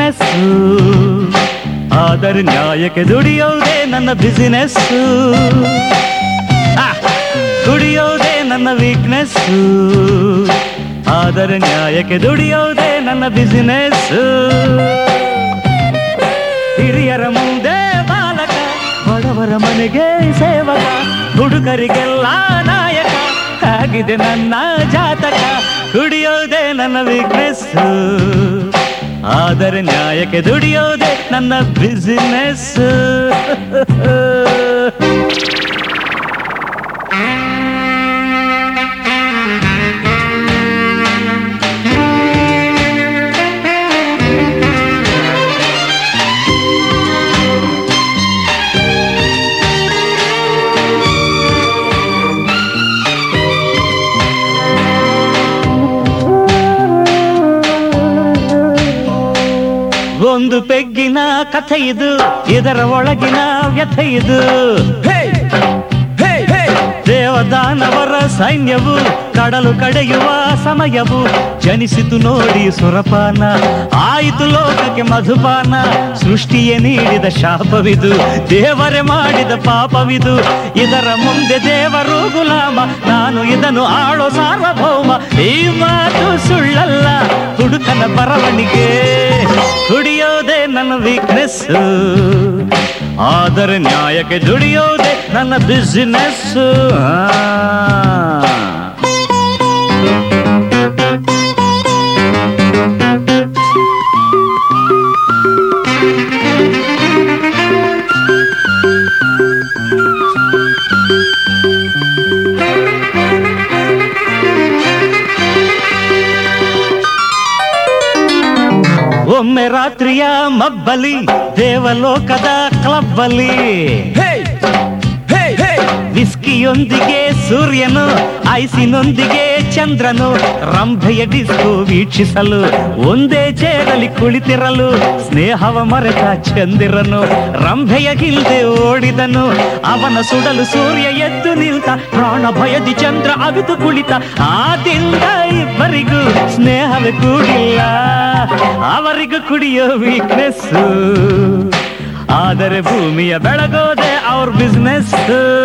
weakness ಆದರೆ ನ್ಯಾಯಕ್ಕೆ ದುಡಿಯೋದೇ ನನ್ನ business ದುಡಿಯೋದೇ ನನ್ನ ವೀಕ್ನೆಸ್ ಆದರೆ ನ್ಯಾಯಕ್ಕೆ ದುಡಿಯೋದೇ ನನ್ನ ಬಿಸಿನೆಸ್ ಹಿರಿಯರ ಮುಂದೆ ಬಾಲಕ ಬಡವರ ಮನೆಗೆ ಸೇವಕ ಹುಡುಗರಿಗೆಲ್ಲ ನಾಯಕ ಆಗಿದೆ ನನ್ನ ಜಾತಕ ದುಡಿಯೋದೇ ನನ್ನ ವೀಕ್ನೆಸ್ ಆದರೆ ನ್ಯಾಯಕ್ಕೆ ದುಡಿಯೋದೇ ನನ್ನ ಬಿಸಿನೆಸ್ ಒಂದು ಪೆಗ್ಗಿನ ಕಥೆ ಇದು ಇದರ ಒಳಗಿನ ವ್ಯಥೆ ಇದು ದೇವದಾನವರ ಸೈನ್ಯವು ಕಡಲು ಕಡೆಯುವ ಸಮಯವು ಜನಿಸಿತು ನೋಡಿ ಸುರಪಾನ ಆಯಿತು ಲೋಕಕ್ಕೆ ಮಧುಪಾನ ಸೃಷ್ಟಿಯೇ ನೀಡಿದ ಶಾಪವಿದು ದೇವರೇ ಮಾಡಿದ ಪಾಪವಿದು ಇದರ ಮುಂದೆ ದೇವರು ಗುಲಾಮ ನಾನು ಇದನ್ನು ಆಳೋ ಸಾರ್ವಭೌಮ ಈ ಮಾತು ಸುಳ್ಳಲ್ಲ ಹುಡುಕನ ಬರವಣಿಗೆ ಕುಡಿಯೋದೇ ನನ್ನ ವೀಕ್ನೆಸ್ ಆದರೆ ನ್ಯಾಯಕ್ಕೆ ದುಡಿಯೋದೇ ನನ್ನ ಬಿಸಿನೆಸ್ ಒಮ್ಮೆ ರಾತ್ರಿಯ ಮಬ್ಬಲಿ ದೇವಲೋಕದ ಕ್ಲಬ್ಬಲ್ಲಿ ವಿಸ್ಕಿಯೊಂದಿಗೆ ಸೂರ್ಯನು ಐಸಿನೊಂದಿಗೆ ಚಂದ್ರನು ರಂಭೆಯ ಡಿಸ್ಕೋ ವೀಕ್ಷಿಸಲು ಒಂದೇ ಚೇರಲ್ಲಿ ಕುಳಿತಿರಲು ಸ್ನೇಹವ ಮರೆತ ಚಂದಿರನು ರಂಭೆಯ ಹಿಂದೆ ಓಡಿದನು ಅವನ ಸುಡಲು ಸೂರ್ಯ ಎದ್ದು ನಿಲ್ತ ಪ್ರಾಣ ಭಯದಿ ಚಂದ್ರ ಅವಿತು ಕುಳಿತ ಆದಿಂದ ಇಬ್ಬರಿಗೂ ಸ್ನೇಹವೇ ಕೂಡಿಲ್ಲ ಅವರಿಗೂ ಕುಡಿಯೋ ವೀಕ್ನೆಸ್ ಆದರೆ ಭೂಮಿಯ ಬೆಳಗೋದೆ ಅವ್ರ ಬಿಸ್ನೆಸ್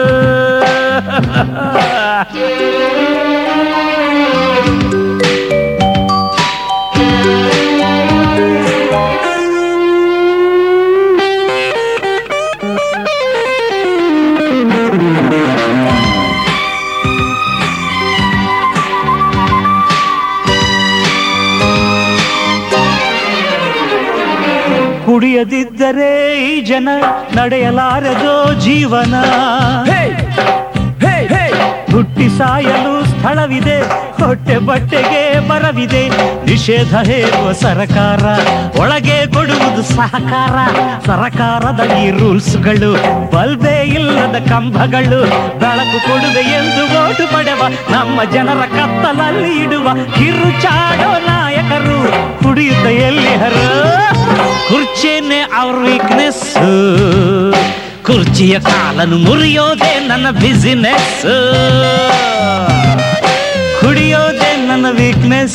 ಕುಡಿಯದಿದ್ದರೆ ಈ ಜನ ನಡೆಯಲಾರದೋ ಜೀವನ ಹುಟ್ಟಿ ಸಾಯಲು ಸ್ಥಳವಿದೆ ಹೊಟ್ಟೆ ಬಟ್ಟೆಗೆ ಬರವಿದೆ ನಿಷೇಧ ಹೇರುವ ಸರಕಾರ ಒಳಗೆ ಕೊಡುವುದು ಸಹಕಾರ ಸರಕಾರದ ಈ ರೂಲ್ಸ್ಗಳು ಬಲ್ಬೇ ಇಲ್ಲದ ಕಂಬಗಳು ಬೆಳಕು ಕೊಡುವೆ ಎಂದು ಓಟು ಪಡೆವ ನಮ್ಮ ಜನರ ಕತ್ತಲಲ್ಲಿ ಇಡುವ ಕಿರುಚಾಡೋ ನಾಯಕರು ಕುಡಿಯುತ್ತ ಎಲ್ಲಿಹರು ಕುರ್ಚಿನೇ ಅವ್ರ ವೀಕ್ನೆಸ್ ಕುರ್ಚಿಯ ಕಾಲನ್ನು ಮುರಿಯೋದೇ ನನ್ನ ಬಿಸಿನೆಸ್ ಕುಡಿಯೋದೇ ನನ್ನ ವೀಕ್ನೆಸ್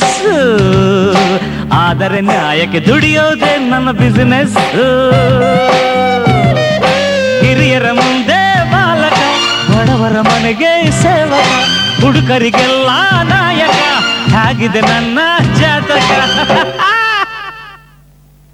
ಆದರೆ ನ್ಯಾಯಕ್ಕೆ ದುಡಿಯೋದೇ ನನ್ನ ಬಿಸಿನೆಸ್ ಹಿರಿಯರ ಮುಂದೆ ಬಾಲಕ ಬಡವರ ಮನೆಗೆ ಸೇವಕ ಹುಡುಗರಿಗೆಲ್ಲ ನಾಯಕ ಆಗಿದೆ ನನ್ನ ಜಾತಕ